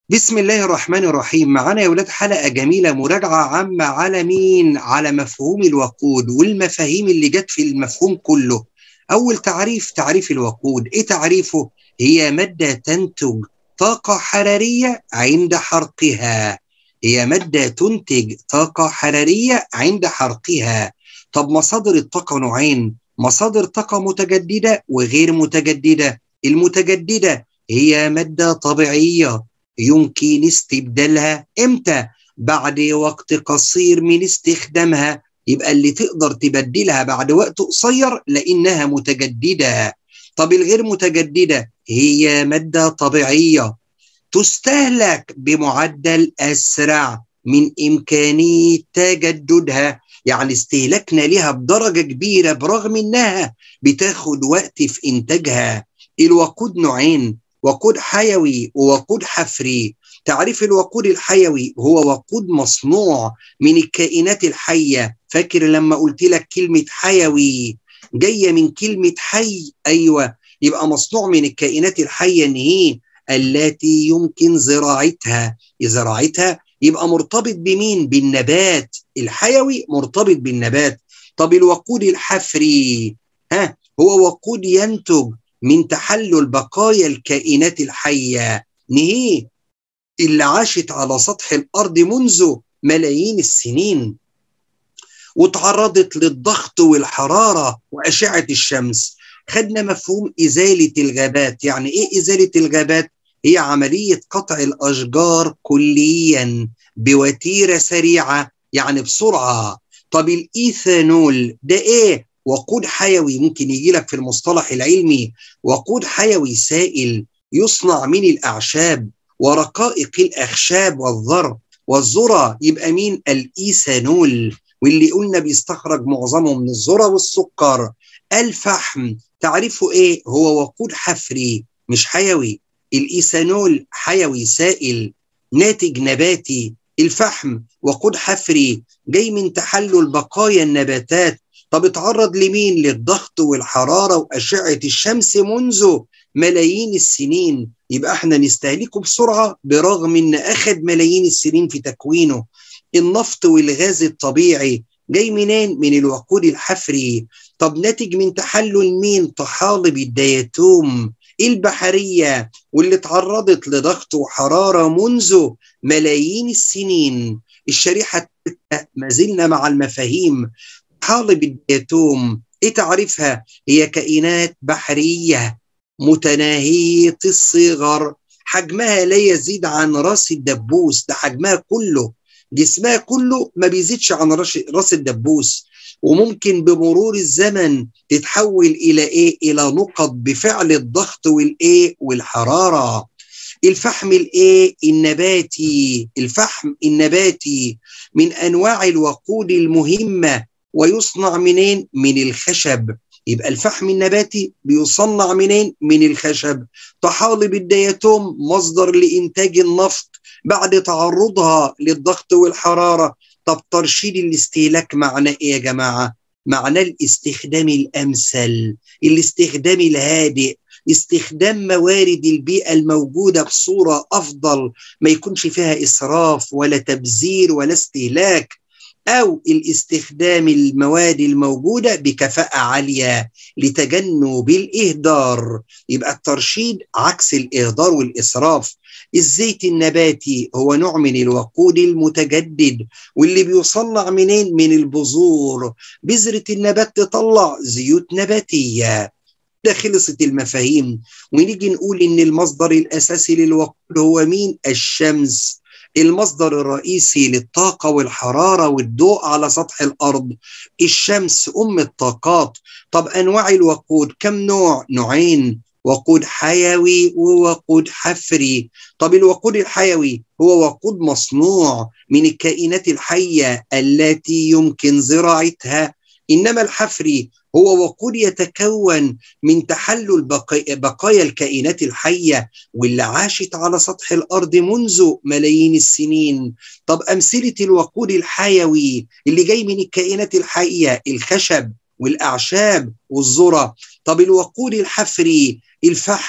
بسم الله الرحمن الرحيم معانا يا ولاد حلقة جميلة مراجعة عامة على مين؟ على مفهوم الوقود والمفاهيم اللي جت في المفهوم كله أول تعريف تعريف الوقود إيه تعريفه؟ هي مادة تنتج طاقة حرارية عند حرقها هي مادة تنتج طاقة حرارية عند حرقها طب مصادر الطاقة نوعين مصادر طاقة متجددة وغير متجددة المتجددة هي مادة طبيعية يمكن استبدالها امتى بعد وقت قصير من استخدامها يبقى اللي تقدر تبدلها بعد وقت قصير لانها متجدده طب الغير متجدده هي ماده طبيعيه تستهلك بمعدل اسرع من امكانيه تجددها يعني استهلاكنا لها بدرجه كبيره برغم انها بتاخد وقت في انتاجها الوقود نوعين وقود حيوي ووقود حفري تعريف الوقود الحيوي هو وقود مصنوع من الكائنات الحية فاكر لما قلت لك كلمة حيوي جاية من كلمة حي أيوة يبقى مصنوع من الكائنات الحية إن هي التي يمكن زراعتها زراعتها يبقى مرتبط بمين بالنبات الحيوي مرتبط بالنبات طب الوقود الحفري ها هو وقود ينتج من تحلل بقايا الكائنات الحية نهي اللي عاشت على سطح الأرض منذ ملايين السنين وتعرضت للضغط والحرارة وأشعة الشمس خدنا مفهوم إزالة الغابات يعني إيه إزالة الغابات؟ هي عملية قطع الأشجار كليا بوتيرة سريعة يعني بسرعة طب الإيثانول ده إيه؟ وقود حيوي ممكن يجي لك في المصطلح العلمي وقود حيوي سائل يصنع من الأعشاب ورقائق الأخشاب والذر والذرة يبقى مين الإيثانول واللي قلنا بيستخرج معظمه من الذرة والسكر الفحم تعرفه ايه هو وقود حفري مش حيوي الإيثانول حيوي سائل ناتج نباتي الفحم وقود حفري جاي من تحلل بقايا النباتات طب اتعرض لمين للضغط والحرارة وأشعة الشمس منذ ملايين السنين يبقى احنا نستهلكه بسرعة برغم ان اخذ ملايين السنين في تكوينه النفط والغاز الطبيعي جاي منين من الوقود الحفري طب ناتج من تحلل مين طحالب الدياتوم البحرية واللي تعرضت لضغط وحرارة منذ ملايين السنين الشريحة ما زلنا مع المفاهيم طحالب الدياتوم ايه تعريفها هي كائنات بحرية متناهية الصغر حجمها لا يزيد عن راس الدبوس ده حجمها كله جسمها كله ما بيزيدش عن راس الدبوس وممكن بمرور الزمن تتحول الى ايه الى نقط بفعل الضغط والايه والحراره الفحم الايه النباتي الفحم النباتي من انواع الوقود المهمه ويصنع منين من الخشب يبقى الفحم النباتي بيصنع منين من الخشب طحالب الدياتوم مصدر لانتاج النفط بعد تعرضها للضغط والحراره طب ترشيد الاستهلاك معناه ايه يا جماعه معناه الاستخدام الامثل الاستخدام الهادئ استخدام موارد البيئه الموجوده بصوره افضل ما يكونش فيها اسراف ولا تبذير ولا استهلاك او الاستخدام المواد الموجوده بكفاءه عاليه لتجنب الاهدار يبقى الترشيد عكس الاهدار والاسراف الزيت النباتي هو نوع من الوقود المتجدد واللي بيصنع منين من البذور بذره النبات تطلع زيوت نباتيه ده خلصت المفاهيم ونيجي نقول ان المصدر الاساسي للوقود هو مين الشمس المصدر الرئيسي للطاقة والحرارة والضوء على سطح الأرض الشمس أم الطاقات طب أنواع الوقود كم نوع؟ نوعين وقود حيوي ووقود حفري طب الوقود الحيوي هو وقود مصنوع من الكائنات الحية التي يمكن زراعتها إنما الحفري هو وقود يتكون من تحلل بقايا الكائنات الحية واللي عاشت على سطح الأرض منذ ملايين السنين طب أمثلة الوقود الحيوي اللي جاي من الكائنات الحية الخشب والأعشاب والذرة طب الوقود الحفري الفحم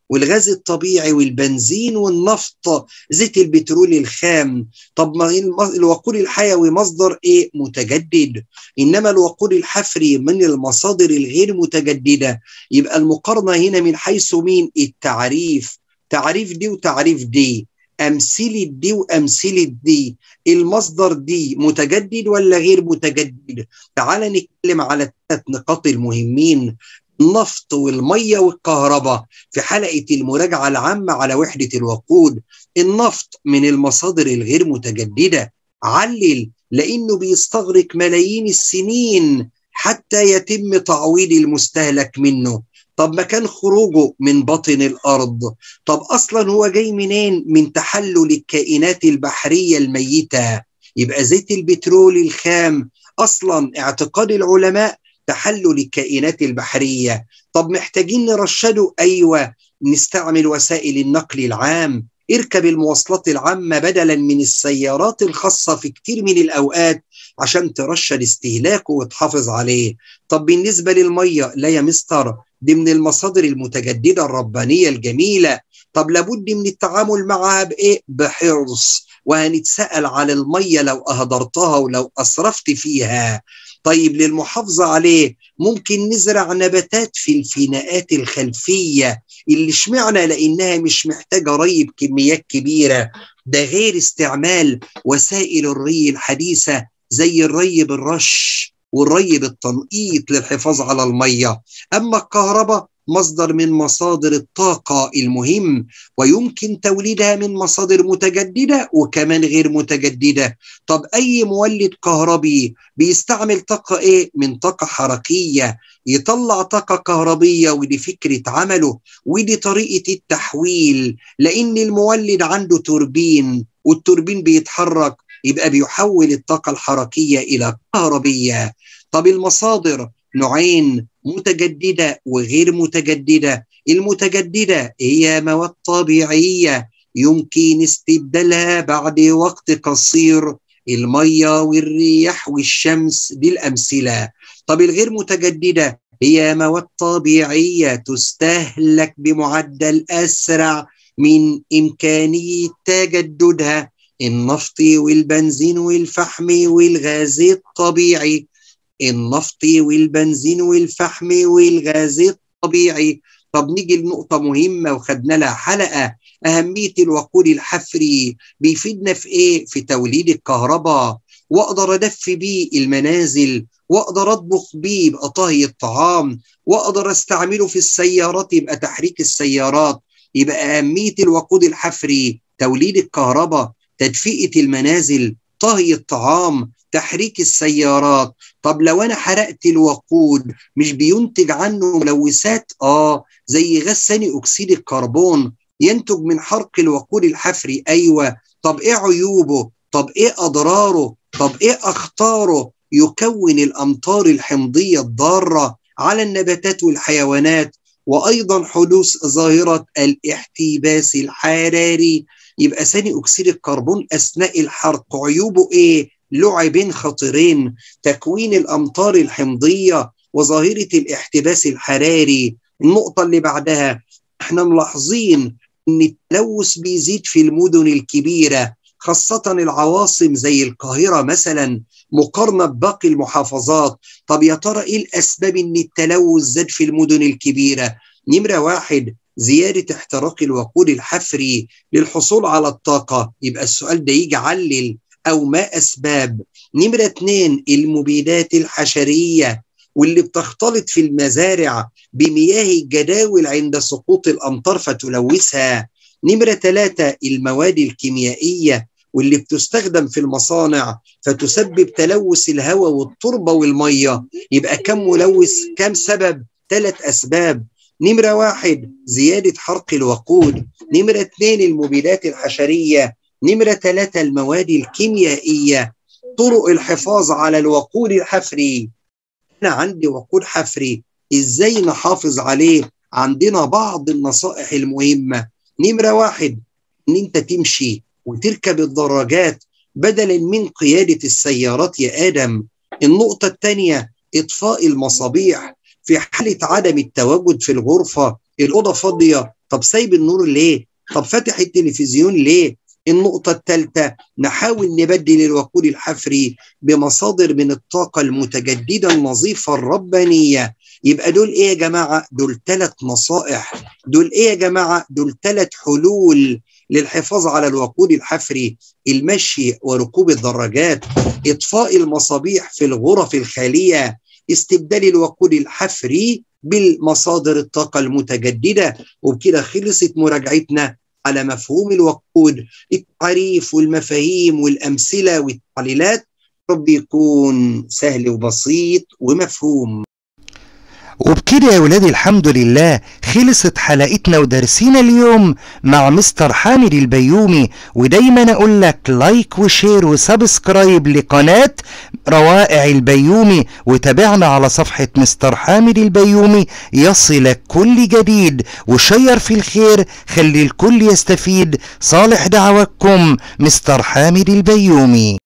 والغاز الطبيعي والبنزين والنفط زيت البترول الخام طب ما الوقود الحيوي مصدر ايه متجدد انما الوقود الحفري من المصادر الغير متجدده يبقى المقارنه هنا من حيث مين التعريف تعريف دي وتعريف دي أمثلة دي وأمثلة دي المصدر دي متجدد ولا غير متجدد تعال نتكلم على الثلاث نقاط المهمين النفط والمية والكهرباء في حلقة المراجعة العامة على وحدة الوقود النفط من المصادر الغير متجددة علل لأنه بيستغرق ملايين السنين حتى يتم تعويض المستهلك منه طب مكان خروجه من باطن الارض طب اصلا هو جاي منين من تحلل الكائنات البحريه الميته يبقى زيت البترول الخام اصلا اعتقاد العلماء تحلل الكائنات البحريه طب محتاجين نرشده ايوه نستعمل وسائل النقل العام اركب المواصلات العامة بدلا من السيارات الخاصة في كتير من الأوقات عشان ترشد استهلاكه وتحافظ عليه طب بالنسبة للمية لا يا مستر دي من المصادر المتجدده الربانيه الجميله طب لابد من التعامل معها بايه بحرص وهنتسال على الميه لو اهدرتها ولو اسرفت فيها طيب للمحافظه عليه ممكن نزرع نباتات في الفناءات الخلفيه اللي اشمعنى لانها مش محتاجه ري بكميات كبيره ده غير استعمال وسائل الري الحديثه زي الري بالرش والري بالتنقيط للحفاظ على الميه اما الكهرباء مصدر من مصادر الطاقة المهم ويمكن توليدها من مصادر متجددة وكمان غير متجددة طب أي مولد كهربي بيستعمل طاقة إيه؟ من طاقة حركية يطلع طاقة كهربية ودي فكرة عمله ودي طريقة التحويل لأن المولد عنده توربين والتوربين بيتحرك يبقى بيحول الطاقة الحركية إلى كهربية طب المصادر نوعين متجددة وغير متجددة المتجددة هي مواد طبيعية يمكن استبدالها بعد وقت قصير المية والرياح والشمس دي الأمثلة طب الغير متجددة هي مواد طبيعية تستهلك بمعدل أسرع من إمكانية تجددها النفط والبنزين والفحم والغاز الطبيعي النفط والبنزين والفحم والغاز الطبيعي طب نيجي لنقطة مهمة وخدنا لها حلقة أهمية الوقود الحفري بيفيدنا في إيه؟ في توليد الكهرباء وأقدر أدفي بيه المنازل وأقدر أطبخ بيه يبقى طهي الطعام وأقدر أستعمله في السيارات يبقى تحريك السيارات يبقى أهمية الوقود الحفري توليد الكهرباء تدفئة المنازل طهي الطعام تحريك السيارات طب لو انا حرقت الوقود مش بينتج عنه ملوثات اه زي غاز ثاني اكسيد الكربون ينتج من حرق الوقود الحفري ايوه طب ايه عيوبه طب ايه اضراره طب ايه اخطاره يكون الامطار الحمضيه الضاره على النباتات والحيوانات وايضا حدوث ظاهره الاحتباس الحراري يبقى ثاني اكسيد الكربون اثناء الحرق عيوبه ايه له عيبين خطيرين تكوين الامطار الحمضيه وظاهره الاحتباس الحراري النقطه اللي بعدها احنا ملاحظين ان التلوث بيزيد في المدن الكبيره خاصه العواصم زي القاهره مثلا مقارنه بباقي المحافظات طب يا ترى ايه الاسباب ان التلوث زاد في المدن الكبيره نمره واحد زيادة احتراق الوقود الحفري للحصول على الطاقة يبقى السؤال ده يجي علل أو ما أسباب نمرة اتنين المبيدات الحشرية واللي بتختلط في المزارع بمياه الجداول عند سقوط الأمطار فتلوثها نمرة ثلاثة المواد الكيميائية واللي بتستخدم في المصانع فتسبب تلوث الهواء والتربة والمية يبقى كم ملوث كم سبب ثلاث أسباب نمرة واحد زيادة حرق الوقود نمرة اثنين المبيدات الحشرية نمرة ثلاثة المواد الكيميائية طرق الحفاظ على الوقود الحفري أنا عندي وقود حفري إزاي نحافظ عليه عندنا بعض النصائح المهمة نمرة واحد إن أنت تمشي وتركب الدراجات بدلا من قيادة السيارات يا آدم النقطة الثانية إطفاء المصابيح في حالة عدم التواجد في الغرفة الاوضه فاضيه طب سايب النور ليه طب فاتح التلفزيون ليه النقطة الثالثة نحاول نبدل الوقود الحفري بمصادر من الطاقة المتجددة النظيفة الربانية يبقى دول ايه يا جماعة دول ثلاث نصائح دول ايه يا جماعة دول ثلاث حلول للحفاظ على الوقود الحفري المشي وركوب الدراجات اطفاء المصابيح في الغرف الخالية استبدال الوقود الحفري بالمصادر الطاقة المتجددة وبكده خلصت مراجعتنا على مفهوم الوقود التعريف والمفاهيم والأمثلة والتعليلات رب يكون سهل وبسيط ومفهوم وبكده يا ولادي الحمد لله خلصت حلقتنا ودرسينا اليوم مع مستر حامد البيومي ودايما اقول لك لايك وشير وسبسكرايب لقناة روائع البيومي وتابعنا على صفحة مستر حامد البيومي يصلك كل جديد وشير في الخير خلي الكل يستفيد صالح دعواتكم مستر حامد البيومي